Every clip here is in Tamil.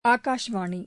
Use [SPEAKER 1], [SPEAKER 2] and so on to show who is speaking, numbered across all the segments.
[SPEAKER 1] ஆகாஷ்வாணி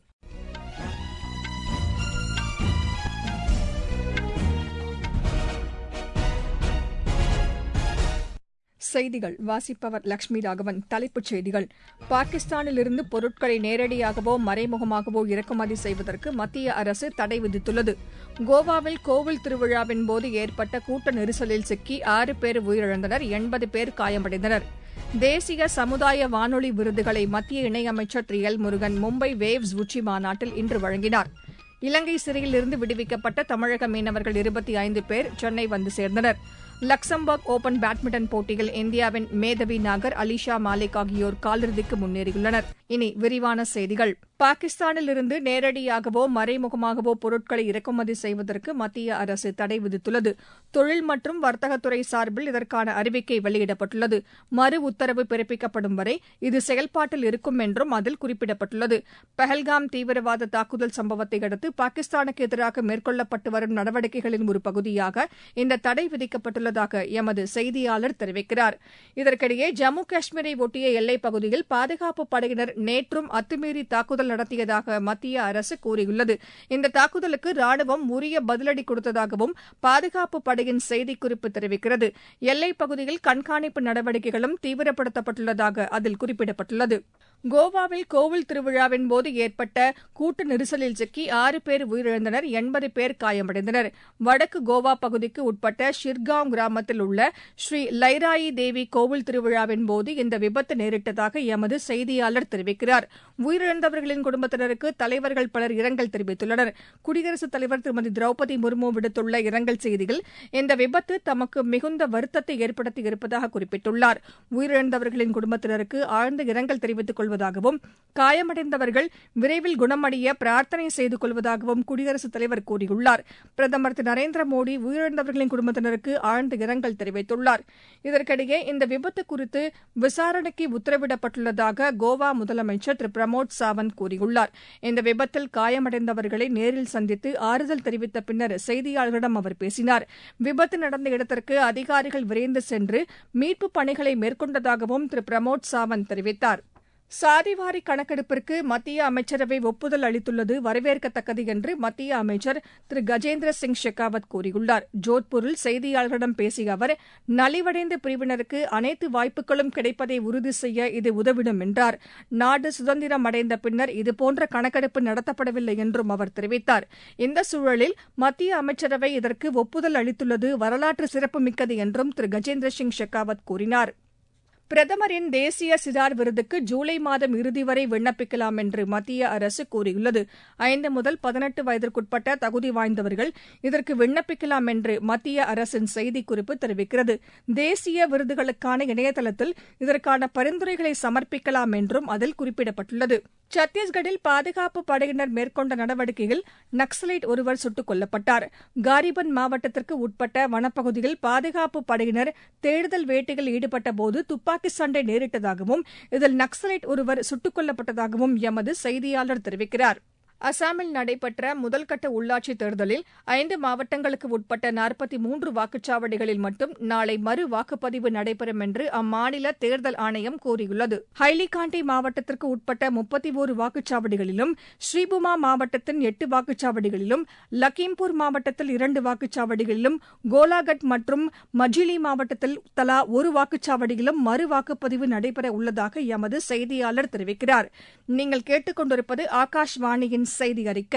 [SPEAKER 1] செய்திகள் வாசிப்பவர் லட்சுமி ராகவன் தலைப்புச் செய்திகள் பாகிஸ்தானிலிருந்து பொருட்களை நேரடியாகவோ மறைமுகமாகவோ இறக்குமதி செய்வதற்கு மத்திய அரசு தடை விதித்துள்ளது கோவாவில் கோவில் திருவிழாவின் போது ஏற்பட்ட கூட்ட நெரிசலில் சிக்கி ஆறு பேர் உயிரிழந்தனர் எண்பது பேர் காயமடைந்தனர் தேசிய சமுதாய வானொலி விருதுகளை மத்திய இணையமைச்சர் திரு எல் முருகன் மும்பை வேவ்ஸ் உச்சி மாநாட்டில் இன்று வழங்கினார் இலங்கை சிறையிலிருந்து விடுவிக்கப்பட்ட தமிழக மீனவர்கள் இருபத்தி ஐந்து பேர் சென்னை வந்து சேர்ந்தனர் லக்சம்பர்க் ஒபன் பேட்மிண்டன் போட்டியில் இந்தியாவின் மேதவி நாகர் அலிஷா மாலிக் ஆகியோர் காலிறுதிக்கு முன்னேறியுள்ளனர் இனி விரிவான செய்திகள் பாகிஸ்தானிலிருந்து நேரடியாகவோ மறைமுகமாகவோ பொருட்களை இறக்குமதி செய்வதற்கு மத்திய அரசு தடை விதித்துள்ளது தொழில் மற்றும் வர்த்தகத்துறை சார்பில் இதற்கான அறிவிக்கை வெளியிடப்பட்டுள்ளது மறு உத்தரவு பிறப்பிக்கப்படும் வரை இது செயல்பாட்டில் இருக்கும் என்றும் அதில் குறிப்பிடப்பட்டுள்ளது பஹல்காம் தீவிரவாத தாக்குதல் சம்பவத்தை அடுத்து பாகிஸ்தானுக்கு எதிராக மேற்கொள்ளப்பட்டு வரும் நடவடிக்கைகளின் ஒரு பகுதியாக இந்த தடை விதிக்கப்பட்டுள்ளதாக எமது செய்தியாளர் தெரிவிக்கிறார் இதற்கிடையே ஜம்மு காஷ்மீரை ஒட்டிய எல்லைப் பகுதியில் பாதுகாப்பு படையினர் நேற்றும் அத்துமீறி தாக்குதல் நடத்தியதாக மத்திய அரசு கூறியுள்ளது இந்த தாக்குதலுக்கு ராணுவம் உரிய பதிலடி கொடுத்ததாகவும் பாதுகாப்பு படையின் செய்திக்குறிப்பு தெரிவிக்கிறது எல்லைப் பகுதியில் கண்காணிப்பு நடவடிக்கைகளும் தீவிரப்படுத்தப்பட்டுள்ளதாக அதில் குறிப்பிடப்பட்டுள்ளது கோவாவில் கோவில் திருவிழாவின் போது ஏற்பட்ட கூட்ட நெரிசலில் சிக்கி ஆறு பேர் உயிரிழந்தனர் எண்பது பேர் காயமடைந்தனர் வடக்கு கோவா பகுதிக்கு உட்பட்ட ஷிர்காம் கிராமத்தில் உள்ள ஸ்ரீ லைராயி தேவி கோவில் திருவிழாவின் போது இந்த விபத்து நேரிட்டதாக எமது செய்தியாளர் தெரிவிக்கிறார் உயிரிழந்தவர்களின் குடும்பத்தினருக்கு தலைவர்கள் பலர் இரங்கல் தெரிவித்துள்ளனர் குடியரசுத் தலைவர் திருமதி திரௌபதி முர்மு விடுத்துள்ள இரங்கல் செய்தியில் இந்த விபத்து தமக்கு மிகுந்த வருத்தத்தை ஏற்படுத்தி இருப்பதாக குறிப்பிட்டுள்ளார் உயிரிழந்தவர்களின் குடும்பத்தினருக்கு ஆழ்ந்த இரங்கல் தெரிவித்துக் கொள்வதாகவும் காயமடைந்தவர்கள் விரைவில் குணமடைய பிரார்த்தனை செய்து கொள்வதாகவும் குடியரசுத் தலைவர் கூறியுள்ளார் பிரதமர் திரு நரேந்திர மோடி உயிரிழந்தவர்களின் குடும்பத்தினருக்கு ஆழ்ந்த இரங்கல் தெரிவித்துள்ளார் இதற்கிடையே இந்த விபத்து குறித்து விசாரணைக்கு உத்தரவிடப்பட்டுள்ளதாக கோவா முதலமைச்சர் திரு பிரமோத் சாவந்த் கூறியுள்ளார் இந்த விபத்தில் காயமடைந்தவர்களை நேரில் சந்தித்து ஆறுதல் தெரிவித்த பின்னர் செய்தியாளர்களிடம் அவர் பேசினார் விபத்து நடந்த இடத்திற்கு அதிகாரிகள் விரைந்து சென்று மீட்புப் பணிகளை மேற்கொண்டதாகவும் திரு பிரமோத் சாவந்த் தெரிவித்தார் சாதிவாரி கணக்கெடுப்பிற்கு மத்திய அமைச்சரவை ஒப்புதல் அளித்துள்ளது வரவேற்கத்தக்கது என்று மத்திய அமைச்சர் திரு கஜேந்திர சிங் ஷெகாவத் கூறியுள்ளார் ஜோத்பூரில் செய்தியாளர்களிடம் பேசிய அவர் நலிவடைந்த பிரிவினருக்கு அனைத்து வாய்ப்புகளும் கிடைப்பதை உறுதி செய்ய இது உதவிடும் என்றார் நாடு சுதந்திரம் அடைந்த பின்னர் இதுபோன்ற கணக்கெடுப்பு நடத்தப்படவில்லை என்றும் அவர் தெரிவித்தார் இந்த சூழலில் மத்திய அமைச்சரவை இதற்கு ஒப்புதல் அளித்துள்ளது வரலாற்று சிறப்புமிக்கது என்றும் திரு கஜேந்திர சிங் ஷெகாவத் கூறினார் பிரதமரின் தேசிய சிறார் விருதுக்கு ஜூலை மாதம் இறுதி வரை விண்ணப்பிக்கலாம் என்று மத்திய அரசு கூறியுள்ளது ஐந்து முதல் பதினெட்டு வயதிற்குட்பட்ட தகுதி வாய்ந்தவர்கள் இதற்கு விண்ணப்பிக்கலாம் என்று மத்திய அரசின் செய்திக்குறிப்பு தெரிவிக்கிறது தேசிய விருதுகளுக்கான இணையதளத்தில் இதற்கான பரிந்துரைகளை சமர்ப்பிக்கலாம் என்றும் அதில் குறிப்பிடப்பட்டுள்ளது சத்தீஸ்கட்டில் பாதுகாப்பு படையினர் மேற்கொண்ட நடவடிக்கையில் நக்சலைட் ஒருவர் சுட்டுக் கொல்லப்பட்டார் காரிபன் மாவட்டத்திற்கு உட்பட்ட வனப்பகுதியில் பாதுகாப்பு படையினர் தேடுதல் வேட்டையில் ஈடுபட்டபோது துப்பாக்கி சண்டை நேரிட்டதாகவும் இதில் நக்சலைட் ஒருவர் சுட்டுக் கொல்லப்பட்டதாகவும் எமது செய்தியாளர் தெரிவிக்கிறார் அசாமில் நடைபெற்ற முதல்கட்ட உள்ளாட்சித் தேர்தலில் ஐந்து மாவட்டங்களுக்கு உட்பட்ட நாற்பத்தி மூன்று வாக்குச்சாவடிகளில் மட்டும் நாளை மறு வாக்குப்பதிவு நடைபெறும் என்று அம்மாநில தேர்தல் ஆணையம் கூறியுள்ளது ஹைலிகாண்டி மாவட்டத்திற்கு உட்பட்ட முப்பத்தி ஒரு வாக்குச்சாவடிகளிலும் ஸ்ரீபுமா மாவட்டத்தின் எட்டு வாக்குச்சாவடிகளிலும் லக்கீம்பூர் மாவட்டத்தில் இரண்டு வாக்குச்சாவடிகளிலும் கோலாகட் மற்றும் மஜிலி மாவட்டத்தில் தலா ஒரு வாக்குச்சாவடியிலும் மறு வாக்குப்பதிவு நடைபெற உள்ளதாக எமது செய்தியாளர் தெரிவிக்கிறார் நீங்கள் கேட்டுக் கொண்டிருப்பது ஆகாஷ்வாணியின் செய்தி அறிக்கை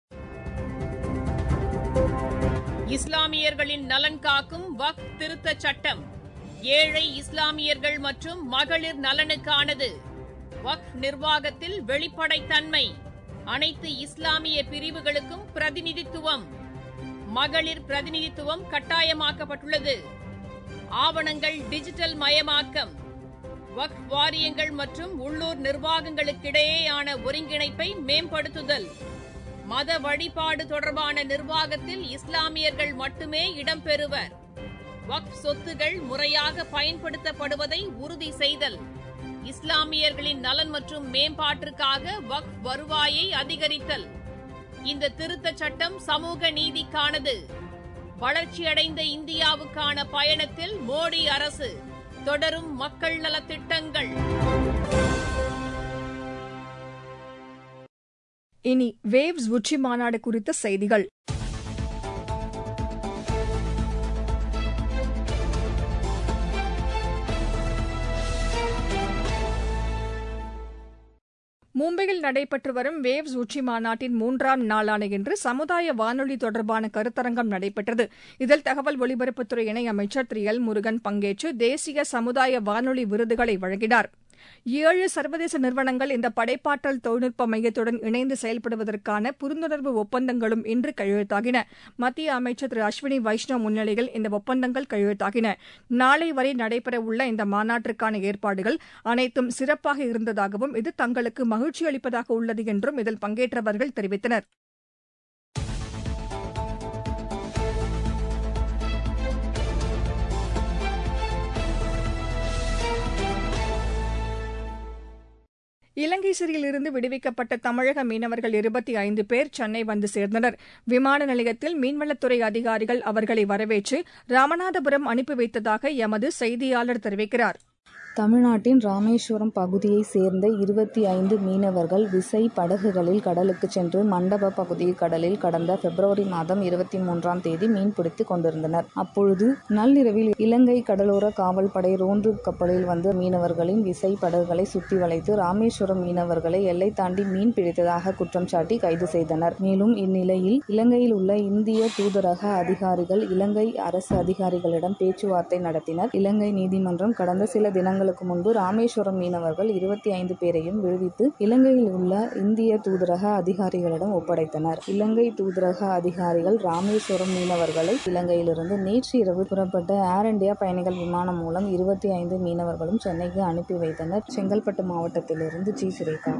[SPEAKER 2] இஸ்லாமியர்களின் நலன் காக்கும் வக் திருத்த சட்டம் ஏழை இஸ்லாமியர்கள் மற்றும் மகளிர் நலனுக்கானது வக் நிர்வாகத்தில் வெளிப்படைத்தன்மை அனைத்து இஸ்லாமிய பிரிவுகளுக்கும் பிரதிநிதித்துவம் மகளிர் பிரதிநிதித்துவம் கட்டாயமாக்கப்பட்டுள்ளது ஆவணங்கள் டிஜிட்டல் மயமாக்கம் வக் வாரியங்கள் மற்றும் உள்ளூர் நிர்வாகங்களுக்கிடையேயான ஒருங்கிணைப்பை மேம்படுத்துதல் மத வழிபாடு தொடர்பான நிர்வாகத்தில் இஸ்லாமியர்கள் மட்டுமே இடம்பெறுவர் வக் சொத்துகள் முறையாக பயன்படுத்தப்படுவதை உறுதி செய்தல் இஸ்லாமியர்களின் நலன் மற்றும் மேம்பாட்டிற்காக வக் வருவாயை அதிகரித்தல் இந்த திருத்தச் சட்டம் சமூக நீதிக்கானது வளர்ச்சியடைந்த இந்தியாவுக்கான பயணத்தில் மோடி அரசு தொடரும் மக்கள் நலத்திட்டங்கள்
[SPEAKER 1] இனி வேவ்ஸ் உச்சி மாநாடு குறித்த செய்திகள் மும்பையில் நடைபெற்று வரும் வேவ்ஸ் உச்சி மாநாட்டின் மூன்றாம் நாளான இன்று சமுதாய வானொலி தொடர்பான கருத்தரங்கம் நடைபெற்றது இதில் தகவல் ஒலிபரப்புத்துறை இணையமைச்சர் திரு எல் முருகன் பங்கேற்று தேசிய சமுதாய வானொலி விருதுகளை வழங்கினார் ஏழு சர்வதேச நிறுவனங்கள் இந்த படைப்பாற்றல் தொழில்நுட்ப மையத்துடன் இணைந்து செயல்படுவதற்கான புரிந்துணர்வு ஒப்பந்தங்களும் இன்று கையெழுத்தாகின மத்திய அமைச்சர் திரு அஸ்வினி வைஷ்ணவ் முன்னிலையில் இந்த ஒப்பந்தங்கள் கையெழுத்தாகின நாளை வரை நடைபெறவுள்ள இந்த மாநாட்டிற்கான ஏற்பாடுகள் அனைத்தும் சிறப்பாக இருந்ததாகவும் இது தங்களுக்கு மகிழ்ச்சி அளிப்பதாக உள்ளது என்றும் இதில் பங்கேற்றவர்கள் தெரிவித்தனர் இலங்கை சிறையிலிருந்து விடுவிக்கப்பட்ட தமிழக மீனவர்கள் இருபத்தி ஐந்து பேர் சென்னை வந்து சேர்ந்தனர் விமான நிலையத்தில் மீன்வளத்துறை அதிகாரிகள் அவர்களை வரவேற்று ராமநாதபுரம் அனுப்பி வைத்ததாக எமது செய்தியாளர் தெரிவிக்கிறார்
[SPEAKER 3] தமிழ்நாட்டின் ராமேஸ்வரம் பகுதியைச் சேர்ந்த இருபத்தி ஐந்து மீனவர்கள் விசை படகுகளில் கடலுக்கு சென்று மண்டப பகுதி கடலில் கடந்த பிப்ரவரி மாதம் இருபத்தி மூன்றாம் தேதி மீன்பிடித்துக் கொண்டிருந்தனர் அப்பொழுது நள்ளிரவில் இலங்கை கடலோர காவல்படை ரோந்து கப்பலில் வந்த மீனவர்களின் விசை படகுகளை சுற்றி வளைத்து ராமேஸ்வரம் மீனவர்களை எல்லை தாண்டி மீன் பிடித்ததாக குற்றம் சாட்டி கைது செய்தனர் மேலும் இந்நிலையில் இலங்கையில் உள்ள இந்திய தூதரக அதிகாரிகள் இலங்கை அரசு அதிகாரிகளிடம் பேச்சுவார்த்தை நடத்தினர் இலங்கை நீதிமன்றம் கடந்த சில தினங்கள் தினங்களுக்கு முன்பு ராமேஸ்வரம் மீனவர்கள் இருபத்தி ஐந்து பேரையும் விடுவித்து இலங்கையில் உள்ள இந்திய தூதரக அதிகாரிகளிடம் ஒப்படைத்தனர் இலங்கை தூதரக அதிகாரிகள் ராமேஸ்வரம் மீனவர்களை இலங்கையிலிருந்து நேற்று இரவு புறப்பட்ட ஏர் இண்டியா பயணிகள் விமானம் மூலம் இருபத்தி ஐந்து மீனவர்களும் சென்னைக்கு அனுப்பி வைத்தனர் செங்கல்பட்டு மாவட்டத்திலிருந்து ஜி சுரேகா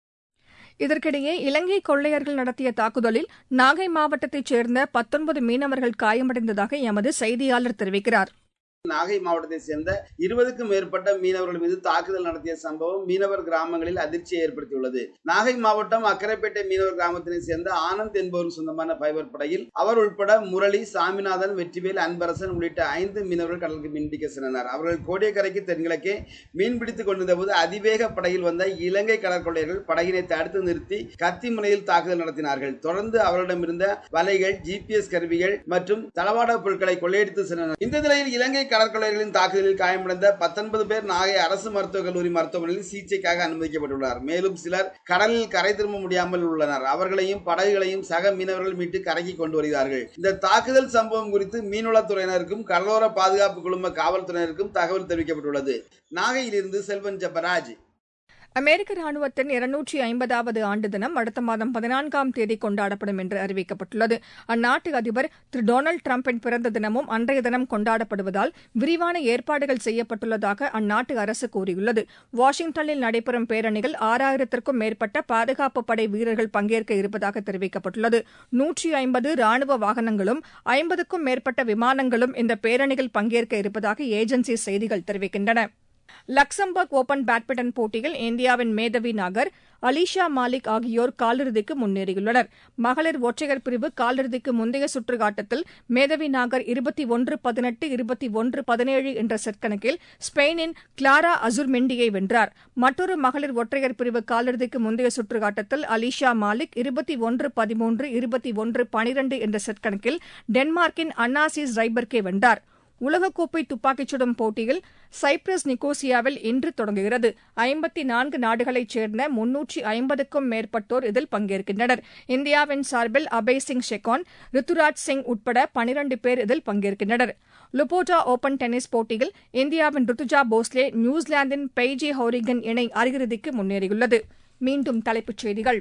[SPEAKER 1] இதற்கிடையே இலங்கை கொள்ளையர்கள் நடத்திய தாக்குதலில் நாகை மாவட்டத்தைச் சேர்ந்த பத்தொன்பது மீனவர்கள் காயமடைந்ததாக எமது செய்தியாளர் தெரிவிக்கிறார்
[SPEAKER 4] நாகை மாவட்டத்தை சேர்ந்த இருபதுக்கும் மேற்பட்ட மீனவர்கள் மீது தாக்குதல் நடத்திய சம்பவம் மீனவர் கிராமங்களில் அதிர்ச்சியை ஏற்படுத்தியுள்ளது நாகை மாவட்டம் அக்கரைப்பேட்டை மீனவர் கிராமத்தினை சேர்ந்த ஆனந்த் என்பவருக்கு சொந்தமான ஃபைபர் படையில் அவர் உட்பட முரளி சாமிநாதன் வெற்றிவேல் அன்பரசன் உள்ளிட்ட ஐந்து மீனவர்கள் கடலுக்கு மீன்பிடிக்க சென்றனர் அவர்கள் கோடியக்கரைக்கு தென்கிழக்கே மீன்பிடித்துக் கொண்டிருந்த போது அதிவேக படகில் வந்த இலங்கை கடற்கொள்ளையர்கள் படகினை தடுத்து நிறுத்தி கத்தி முனையில் தாக்குதல் நடத்தினார்கள் தொடர்ந்து அவர்களிடமிருந்த வலைகள் ஜிபிஎஸ் கருவிகள் மற்றும் தளவாட பொருட்களை கொள்ளையடித்து சென்றனர் இந்த நிலையில் இலங்கை கடற்கொள்ளையர்களின் தாக்குதலில் காயமடைந்த பத்தொன்பது பேர் நாகை அரசு மருத்துவக் கல்லூரி மருத்துவமனையில் சிகிச்சைக்காக அனுமதிக்கப்பட்டுள்ளனர் மேலும் சிலர் கடலில் கரை திரும்ப முடியாமல் உள்ளனர் அவர்களையும் படகுகளையும் சக மீனவர்கள் மீட்டு கரைக்கு கொண்டு வருகிறார்கள் இந்த தாக்குதல் சம்பவம் குறித்து மீன்வளத்துறையினருக்கும் கடலோர பாதுகாப்பு குழும காவல்துறையினருக்கும் தகவல் தெரிவிக்கப்பட்டுள்ளது நாகையிலிருந்து செல்வன் ஜபராஜ்
[SPEAKER 1] அமெரிக்க ராணுவத்தின் இருநூற்றி ஐம்பதாவது ஆண்டு தினம் அடுத்த மாதம் பதினான்காம் தேதி கொண்டாடப்படும் என்று அறிவிக்கப்பட்டுள்ளது அந்நாட்டு அதிபர் திரு டொனால்டு டிரம்பின் பிறந்த தினமும் அன்றைய தினம் கொண்டாடப்படுவதால் விரிவான ஏற்பாடுகள் செய்யப்பட்டுள்ளதாக அந்நாட்டு அரசு கூறியுள்ளது வாஷிங்டனில் நடைபெறும் பேரணியில் ஆறாயிரத்திற்கும் மேற்பட்ட பாதுகாப்பு படை வீரர்கள் பங்கேற்க இருப்பதாக தெரிவிக்கப்பட்டுள்ளது நூற்றி ஐம்பது ராணுவ வாகனங்களும் ஐம்பதுக்கும் மேற்பட்ட விமானங்களும் இந்த பேரணியில் பங்கேற்க இருப்பதாக ஏஜென்சி செய்திகள் தெரிவிக்கின்றன லக்சம்பர்க் ஓபன் பேட்மிண்டன் போட்டியில் இந்தியாவின் மேதவி நாகர் அலிஷா மாலிக் ஆகியோர் காலிறுதிக்கு முன்னேறியுள்ளனர் மகளிர் ஒற்றையர் பிரிவு காலிறுதிக்கு முந்தைய சுற்று ஆட்டத்தில் மேதவி நாகர் இருபத்தி ஒன்று பதினெட்டு இருபத்தி ஒன்று பதினேழு என்ற செட் கணக்கில் ஸ்பெயினின் கிளாரா அசுர்மெண்டியை வென்றார் மற்றொரு மகளிர் ஒற்றையர் பிரிவு காலிறுதிக்கு முந்தைய சுற்று ஆட்டத்தில் அலிஷா மாலிக் இருபத்தி ஒன்று பதிமூன்று இருபத்தி ஒன்று பனிரண்டு என்ற செட் கணக்கில் டென்மார்க்கின் அன்னாசிஸ் ரைபர்கே வென்றார் உலகக்கோப்பை துப்பாக்கிச் சுடும் போட்டியில் சைப்ரஸ் நிக்கோசியாவில் இன்று தொடங்குகிறது ஐம்பத்தி நான்கு நாடுகளைச் சேர்ந்த முன்னூற்றி ஐம்பதுக்கும் மேற்பட்டோர் இதில் பங்கேற்கின்றனர் இந்தியாவின் சார்பில் அபய் சிங் ஷெகான் ரித்துராஜ் சிங் உட்பட பனிரண்டு பேர் இதில் பங்கேற்கின்றனர் லுபோட்டா ஓபன் டென்னிஸ் போட்டியில் இந்தியாவின் ருத்துஜா போஸ்லே நியூசிலாந்தின் பெய்ஜி ஹோரிகன் இணை அரையிறுதிக்கு முன்னேறியுள்ளது மீண்டும் தலைப்புச் செய்திகள்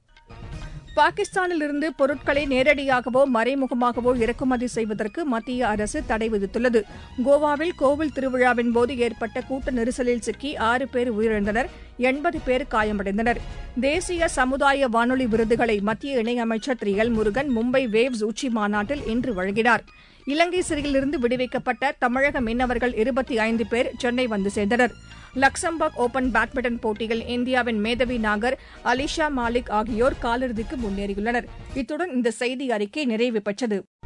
[SPEAKER 1] பாகிஸ்தானில் இருந்து பொருட்களை நேரடியாகவோ மறைமுகமாகவோ இறக்குமதி செய்வதற்கு மத்திய அரசு தடை விதித்துள்ளது கோவாவில் கோவில் திருவிழாவின் போது ஏற்பட்ட கூட்ட நெரிசலில் சிக்கி ஆறு பேர் உயிரிழந்தனர் எண்பது பேர் காயமடைந்தனர் தேசிய சமுதாய வானொலி விருதுகளை மத்திய இணையமைச்சர் திரு எல் முருகன் மும்பை வேவ்ஸ் உச்சி மாநாட்டில் இன்று வழங்கினார் இலங்கை சிறையிலிருந்து விடுவிக்கப்பட்ட தமிழக மீனவர்கள் இருபத்தி ஐந்து பேர் சென்னை வந்து சேர்ந்தனர் லக்சம்பர்க் ஓபன் பேட்மிண்டன் போட்டியில் இந்தியாவின் மேதவி நாகர் அலிஷா மாலிக் ஆகியோர் காலிறுதிக்கு முன்னேறியுள்ளனர் இத்துடன் இந்த செய்தி அறிக்கை நிறைவு பெற்றது